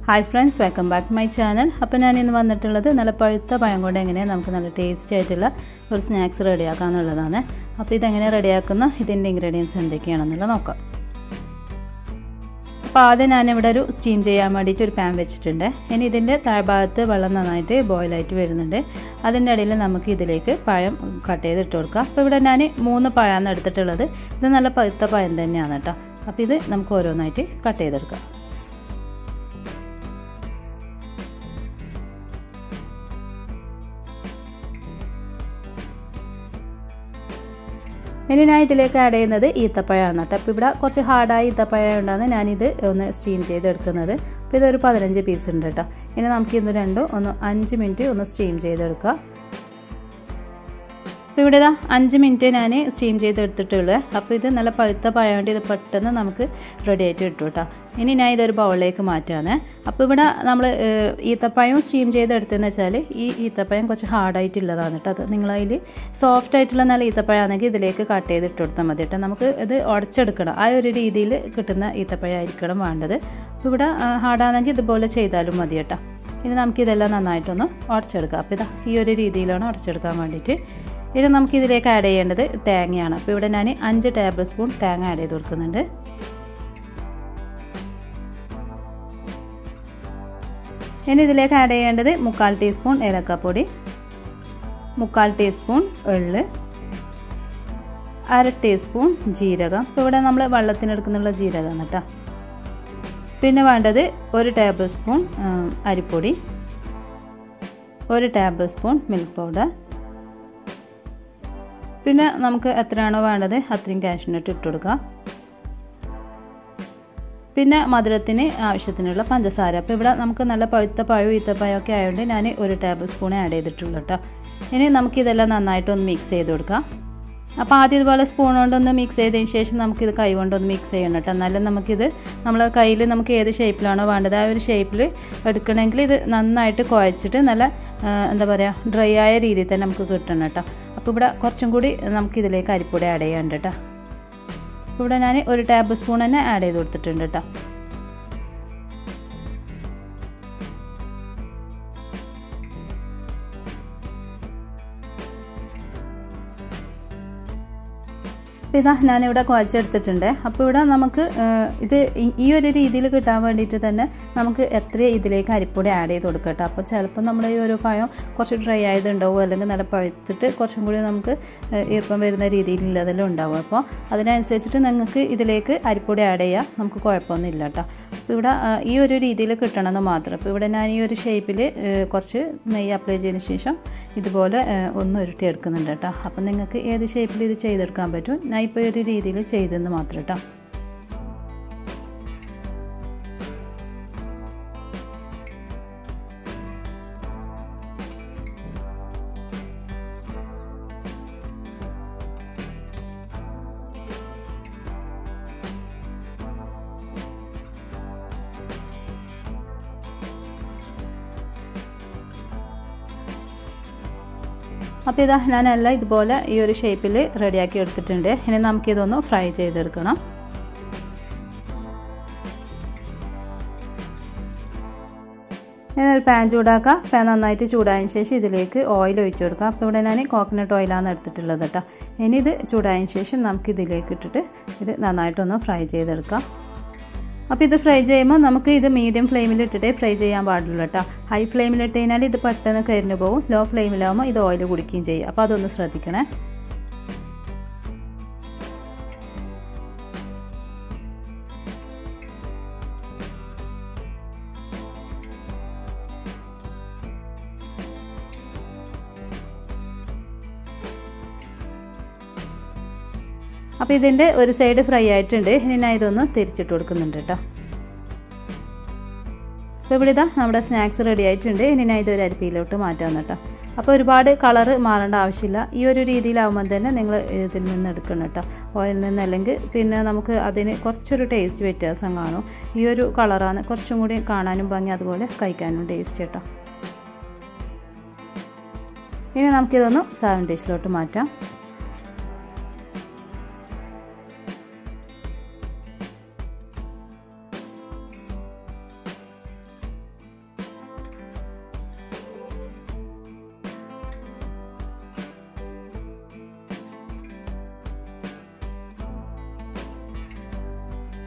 hi friends welcome back to my channel അപ്പോൾ ഞാൻ ഇന്ന് വന്നിട്ടുള്ളത് നല്ല പഴുത്ത പഴം കൊണ്ട് എങ്ങനെയാണ് നമുക്ക് നല്ല ടേസ്റ്റി ആയിട്ടുള്ള ഒരു സ്നാക്സ് റെഡിയാക്കാമെന്നുള്ളതാണ് അപ്പോൾ ഇതെങ്ങനെ റെഡിയാക്കുന്ന ഇതിൻ്റെ ഇൻഗ്രീഡിയൻസ് എന്തൊക്കെയാണെന്നുള്ളത് നോക്കാം അപ്പോൾ ആദ്യം ഞാനിവിടെ ഒരു സ്റ്റീം ചെയ്യാൻ വേണ്ടിയിട്ട് ഒരു പാൻ വെച്ചിട്ടുണ്ട് ഇനി ഇതിൻ്റെ താഴ്ഭാഗത്ത് വെള്ളം നന്നായിട്ട് ബോയിലായിട്ട് വരുന്നുണ്ട് അതിൻ്റെ ഇടയിൽ നമുക്ക് ഇതിലേക്ക് പഴം കട്ട് ചെയ്ത് ഇട്ട് കൊടുക്കാം അപ്പോൾ ഇവിടെ ഞാൻ മൂന്ന് പഴമാണ് എടുത്തിട്ടുള്ളത് ഇത് നല്ല പഴുത്ത പഴം തന്നെയാണ് കേട്ടോ അപ്പോൾ ഇത് നമുക്ക് ഓരോന്നായിട്ട് കട്ട് ചെയ്തെടുക്കാം ഇനി ഞാൻ ഇതിലേക്ക് ആഡ് ചെയ്യുന്നത് ഈത്തപ്പഴമാണ് കേട്ടോ അപ്പോൾ ഇവിടെ കുറച്ച് ഹാർഡായ ഈത്തപ്പഴം ഉണ്ടാകുന്ന ഞാനിത് ഒന്ന് സ്റ്റീം ചെയ്തെടുക്കുന്നത് അപ്പോൾ ഇതൊരു പതിനഞ്ച് പീസ് ഉണ്ട് കേട്ടോ ഇനി നമുക്ക് ഇത് രണ്ടും ഒന്ന് അഞ്ച് മിനിറ്റ് ഒന്ന് സ്റ്റീം ചെയ്തെടുക്കുക അപ്പോൾ ഇവിടെ ഇതാ അഞ്ച് മിനിറ്റ് ഞാൻ സ്റ്റീം ചെയ്തെടുത്തിട്ടുള്ളത് അപ്പോൾ ഇത് നല്ല പഴുത്ത പഴം കൊണ്ട് ഇത് പെട്ടെന്ന് നമുക്ക് റെഡി ആയിട്ട് കിട്ടും കേട്ടോ ഇനി ഞാൻ ഇതൊരു ബൗളിലേക്ക് മാറ്റാണ് അപ്പോൾ ഇവിടെ നമ്മൾ ഈത്തപ്പഴം സ്റ്റീം ചെയ്തെടുത്തെന്ന് വെച്ചാൽ ഈ ഈത്തപ്പഴം കുറച്ച് ഹാർഡായിട്ടുള്ളതാണ് കേട്ടോ അത് നിങ്ങളതിൽ സോഫ്റ്റ് ആയിട്ടുള്ള നല്ല ഈത്തപ്പഴമാണെങ്കിൽ ഇതിലേക്ക് കട്ട് ചെയ്ത് ഇട്ട് കൊടുത്താൽ മതി കേട്ടോ നമുക്ക് ഇത് ഉടച്ചെടുക്കണം ആ ഒരു രീതിയിൽ കിട്ടുന്ന ഈത്തപ്പഴം ആയിരിക്കണം വേണ്ടത് അപ്പോൾ ഇവിടെ ഹാർഡാണെങ്കിൽ ഇതുപോലെ ചെയ്താലും മതി കേട്ടോ ഇനി നമുക്കിതെല്ലാം നന്നായിട്ടൊന്ന് ഉടച്ചെടുക്കാം അപ്പോൾ ഇതാ ഈ ഒരു രീതിയിലാണ് ഉടച്ചെടുക്കാൻ വേണ്ടിയിട്ട് ഇനി നമുക്ക് ഇതിലേക്ക് ആഡ് ചെയ്യേണ്ടത് തേങ്ങയാണ് അപ്പോൾ ഇവിടെ ഞാൻ അഞ്ച് ടേബിൾ സ്പൂൺ തേങ്ങ ആഡ് ചെയ്ത് കൊടുക്കുന്നുണ്ട് ഇനി ഇതിലേക്ക് ആഡ് ചെയ്യേണ്ടത് മുക്കാൽ ടീസ്പൂൺ ഏലക്കപ്പൊടി മുക്കാൽ ടീസ്പൂൺ എള്ള് അര ടീസ്പൂൺ ജീരകം ഇപ്പോൾ ഇവിടെ നമ്മൾ വെള്ളത്തിനെടുക്കുന്നുള്ള ജീരകമാണ് കേട്ടോ പിന്നെ വേണ്ടത് ഒരു ടേബിൾ സ്പൂൺ അരിപ്പൊടി ഒരു ടേബിൾ സ്പൂൺ മിൽക്ക് പൗഡർ പിന്നെ നമുക്ക് എത്രയാണോ വേണ്ടത് അത്രയും കാഷ്നട്ട് ഇട്ട് കൊടുക്കാം പിന്നെ മധുരത്തിന് ആവശ്യത്തിനുള്ള പഞ്ചസാര അപ്പോൾ ഇവിടെ നമുക്ക് നല്ല പഴുത്ത പഴം ഈത്തപ്പഴം ഒക്കെ ആയതുകൊണ്ട് ഞാൻ ഒരു ടേബിൾ സ്പൂൺ ആഡ് ചെയ്തിട്ടുള്ളൂ കേട്ടോ ഇനി നമുക്കിതെല്ലാം നന്നായിട്ടൊന്ന് മിക്സ് ചെയ്ത് കൊടുക്കാം അപ്പോൾ ആദ്യം ഇതുപോലെ സ്പൂൺ കൊണ്ടൊന്ന് മിക്സ് ചെയ്തതിന് ശേഷം നമുക്കിത് കൈ കൊണ്ടൊന്ന് മിക്സ് ചെയ്യണം കേട്ടോ എന്നാലും നമുക്കിത് നമ്മൾ കയ്യിൽ നമുക്ക് ഏത് ഷേപ്പിലാണോ വേണ്ടത് ആ ഒരു ഷേപ്പിൽ എടുക്കണമെങ്കിൽ ഇത് നന്നായിട്ട് കുഴച്ചിട്ട് നല്ല എന്താ പറയുക ഡ്രൈ ആയ രീതിയിൽ തന്നെ നമുക്ക് കിട്ടണം കേട്ടോ അപ്പോൾ ഇവിടെ കുറച്ചും കൂടി നമുക്ക് ഇതിലേക്ക് അരിപ്പൊടി ആഡ് ചെയ്യാനുണ്ട് കേട്ടോ ഇവിടെ ഞാൻ ഒരു ടേബിൾ സ്പൂൺ തന്നെ ആഡ് ചെയ്ത് കൊടുത്തിട്ടുണ്ട് കേട്ടോ അപ്പോൾ ഇതാ ഞാനിവിടെ കുഴച്ചെടുത്തിട്ടുണ്ട് അപ്പോൾ ഇവിടെ നമുക്ക് ഇത് ഈ ഒരു രീതിയിൽ കിട്ടാൻ വേണ്ടിയിട്ട് തന്നെ നമുക്ക് എത്ര ഇതിലേക്ക് അരിപ്പൊടി ആഡ് ചെയ്ത് കൊടുക്കട്ടെ അപ്പോൾ ചിലപ്പോൾ നമ്മൾ ഈ ഒരു പഴം കുറച്ച് ഡ്രൈ ആയതുണ്ടാവും അല്ലെങ്കിൽ നല്ല പഴുത്തിട്ട് കുറച്ചും കൂടി നമുക്ക് ഈർപ്പം വരുന്ന രീതിയിലുള്ളതെല്ലാം ഉണ്ടാവും അപ്പോൾ അതിനനുസരിച്ചിട്ട് നിങ്ങൾക്ക് ഇതിലേക്ക് അരിപ്പൊടി ആഡ് ചെയ്യാം നമുക്ക് കുഴപ്പമൊന്നുമില്ല കേട്ടോ അപ്പോൾ ഇവിടെ ഈ ഒരു രീതിയിൽ കിട്ടണമെന്ന് മാത്രം അപ്പോൾ ഇവിടെ ഞാൻ ഈ ഒരു ഷേപ്പിൽ കുറച്ച് നെയ്യ് അപ്ലൈ ചെയ്തതിന് ശേഷം ഇതുപോലെ ഒന്ന് ഉരുട്ടി എടുക്കുന്നുണ്ട് കേട്ടോ അപ്പം നിങ്ങൾക്ക് ഏത് ഷേപ്പിൽ ഇത് ചെയ്തെടുക്കാൻ പറ്റും ഞാൻ ഇപ്പോൾ ഒരു രീതിയിൽ ചെയ്തെന്ന് മാത്രം കേട്ടോ അപ്പോൾ ഇതാ ഞാനെല്ലാം ഇതുപോലെ ഈ ഒരു ഷേപ്പിൽ റെഡിയാക്കി എടുത്തിട്ടുണ്ട് ഇനി നമുക്കിതൊന്ന് ഫ്രൈ ചെയ്തെടുക്കണം ഇനി ഒരു പാൻ ചൂടാക്കാം പാൻ നന്നായിട്ട് ചൂടായതിന് ശേഷം ഇതിലേക്ക് ഓയിൽ ഒഴിച്ചു കൊടുക്കാം അപ്പോൾ ഇവിടെ ഞാൻ കോക്കനട്ട് ഓയിലാണ് എടുത്തിട്ടുള്ളത് കേട്ടോ ഇനി ഇത് ചൂടായതിന് ശേഷം നമുക്ക് ഇതിലേക്ക് ഇട്ടിട്ട് ഇത് നന്നായിട്ടൊന്ന് ഫ്രൈ ചെയ്തെടുക്കാം അപ്പോൾ ഇത് ഫ്രൈ ചെയ്യുമ്പോൾ നമുക്ക് ഇത് മീഡിയം ഫ്ലെയിമിൽ ഇട്ടിട്ടേ ഫ്രൈ ചെയ്യാൻ പാടുള്ളൂ കേട്ടോ ഹൈ ഫ്ലെയിമിൽ ഇട്ട് കഴിഞ്ഞാൽ ഇത് പെട്ടെന്ന് കരിഞ്ഞു പോകും ലോ ഫ്ലെയിമിലാകുമ്പോൾ ഇത് ഓയിൽ കുടിക്കുകയും ചെയ്യും അപ്പോൾ അതൊന്ന് ശ്രദ്ധിക്കണേ അപ്പോൾ ഇതിൻ്റെ ഒരു സൈഡ് ഫ്രൈ ആയിട്ടുണ്ട് ഇനി ഞാൻ ഇതൊന്ന് തിരിച്ചിട്ട് കൊടുക്കുന്നുണ്ട് കേട്ടോ അപ്പോൾ ഇവിടെ ഇതാ നമ്മുടെ സ്നാക്സ് റെഡി ആയിട്ടുണ്ട് ഇനി ഞാൻ ഇതൊരു അരിപ്പിയിലോട്ട് മാറ്റാമെന്ന് കേട്ടോ അപ്പോൾ ഒരുപാട് കളറ് മാറേണ്ട ആവശ്യമില്ല ഈ ഒരു രീതിയിലാവുമ്പോൾ തന്നെ നിങ്ങൾ ഇതിൽ നിന്ന് എടുക്കണം കേട്ടോ ഓയിൽ നിന്ന് അല്ലെങ്കിൽ പിന്നെ നമുക്ക് അതിന് കുറച്ചൊരു ടേസ്റ്റ് വ്യത്യാസം കാണും ഈ ഒരു കളറാണ് കുറച്ചും കൂടി കാണാനും ഭംഗി അതുപോലെ കഴിക്കാനും ടേസ്റ്റ് കേട്ടോ ഇനി നമുക്കിതൊന്ന് സെവൻ ഡിഷിലോട്ട് മാറ്റാം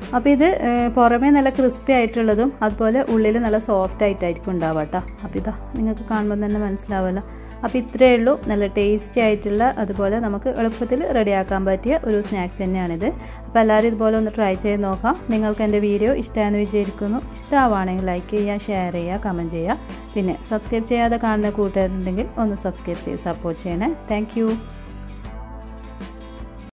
അപ്പോൾ ഇത് പുറമേ നല്ല ക്രിസ്പി ആയിട്ടുള്ളതും അതുപോലെ ഉള്ളിൽ നല്ല സോഫ്റ്റ് ആയിട്ടായിരിക്കും ഉണ്ടാവുക കേട്ടോ അപ്പോൾ ഇതാ നിങ്ങൾക്ക് കാണുമ്പോൾ തന്നെ മനസ്സിലാവുമല്ലോ അപ്പോൾ ഇത്രയേ ഉള്ളൂ നല്ല ടേസ്റ്റി ആയിട്ടുള്ള അതുപോലെ നമുക്ക് എളുപ്പത്തിൽ റെഡിയാക്കാൻ പറ്റിയ ഒരു സ്നാക്സ് തന്നെയാണിത് അപ്പോൾ എല്ലാവരും ഇതുപോലെ ഒന്ന് ട്രൈ ചെയ്ത് നോക്കാം നിങ്ങൾക്ക് എൻ്റെ വീഡിയോ ഇഷ്ടമാണെന്ന് വിചാരിക്കുന്നു ഇഷ്ടമാണെങ്കിൽ ലൈക്ക് ചെയ്യുക ഷെയർ ചെയ്യുക കമൻറ്റ് ചെയ്യുക പിന്നെ സബ്സ്ക്രൈബ് ചെയ്യാതെ കാണുന്ന കൂട്ടുകാരുണ്ടെങ്കിൽ ഒന്ന് സബ്സ്ക്രൈബ് ചെയ്ത് സപ്പോർട്ട് ചെയ്യണേ താങ്ക്